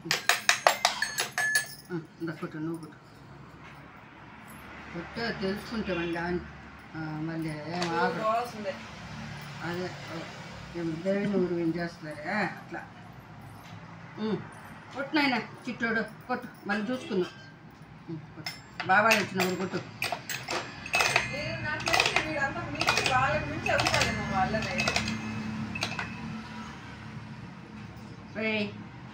ఇందా కొట్టు నువ్వు కొట్టు కొట్టు తెలుసుకుంటామండి అని మళ్ళీ ఏం ఆగదు బాగుంది అదే ఏం దేవుని ఊరు ఏం చేస్తున్నారే అట్లా ఉమ్, కొట్టు నాయన చిట్టోడు కొట్టు మళ్ళీ చూసుకుందాం ఉమ్, కొట్టు బాబాయ్ వచ్చినప్పుడు కొట్టు మీరు నాకు తెలిసి వీడంతా మించి వాళ్ళకి మించి అవుతారేమో వాళ్ళనే రేయ్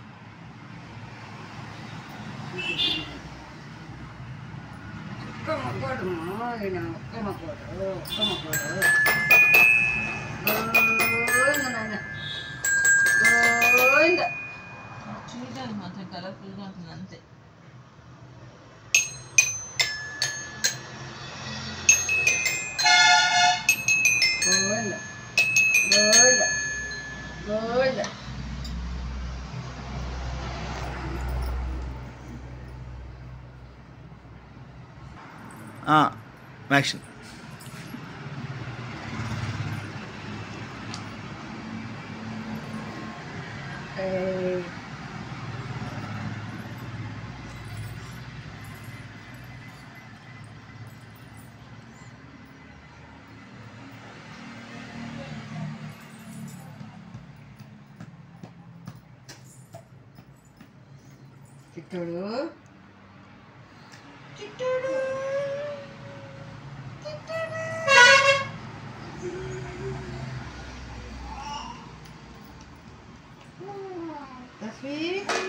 ఒక్క మొక్కోడు ఈయన ఒక్క మొక్కోడు ఒక్క మొక్కోడు గోవింద నాయన గోవింద చూడడానికి మాత్రం కలర్ఫుల్గా ఉంటుంది అంతే గోవింద గోవింద గోవింద యాక్షన్ ఏయ్. చిట్టోడు చిట్టోడు చిట్టోడు తస్వీ